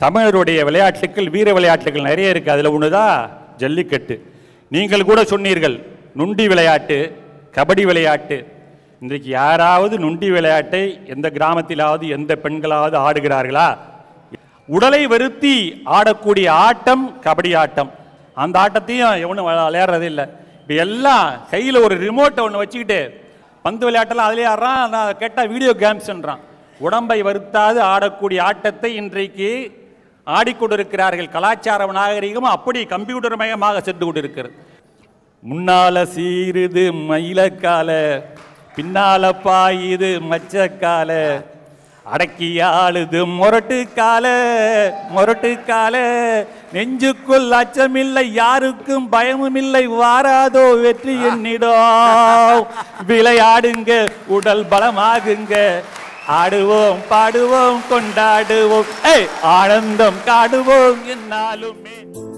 தமிழருடைய விளையாட்டுகள் வீர விளையாட்டுகள் நிறைய இருக்கு அதில் ஒண்ணுதான் ஜல்லிக்கட்டு நீங்கள் கூட சொன்னீர்கள் நுண்டி விளையாட்டு கபடி விளையாட்டு இன்றைக்கு யாராவது நுண்டி விளையாட்டை எந்த கிராமத்திலாவது எந்த பெண்களாவது ஆடுகிறார்களா உடலை வருத்தி ஆடக்கூடிய ஆட்டம் கபடி ஆட்டம் அந்த ஆட்டத்தையும் எவனும் விளையாடுறதே இல்லை இப்போ எல்லாம் கையில் ஒரு ரிமோட்டை ஒன்று வச்சுக்கிட்டு பந்து விளையாட்டெல்லாம் அதிலே ஆடுறான் நான் கேட்டால் வீடியோ கேம்ஸ்ன்றான் உடம்பை வருத்தாது ஆடக்கூடிய ஆட்டத்தை இன்றைக்கு ஆடிக்கொண்டிருக்கிறார்கள் கலாச்சார நாகரிகம் அப்படி கம்ப்யூட்டர் மயமாக சென்று கொண்டிருக்கிறது முன்னால சீருது மயிலக்கால பின்னால பாயுது மச்சக்கால அடக்கி ஆளுது முரட்டு கால முரட்டு கால நெஞ்சுக்குள் அச்சமில்லை யாருக்கும் பயமும் இல்லை வாராதோ வெற்றி என்னிடம் விளையாடுங்க உடல் பலமாகுங்க ஆடுவோம் பாடுவோம் கொண்டாடுவோம் ஏய், ஆனந்தம் காடுவோம் என்னாலுமே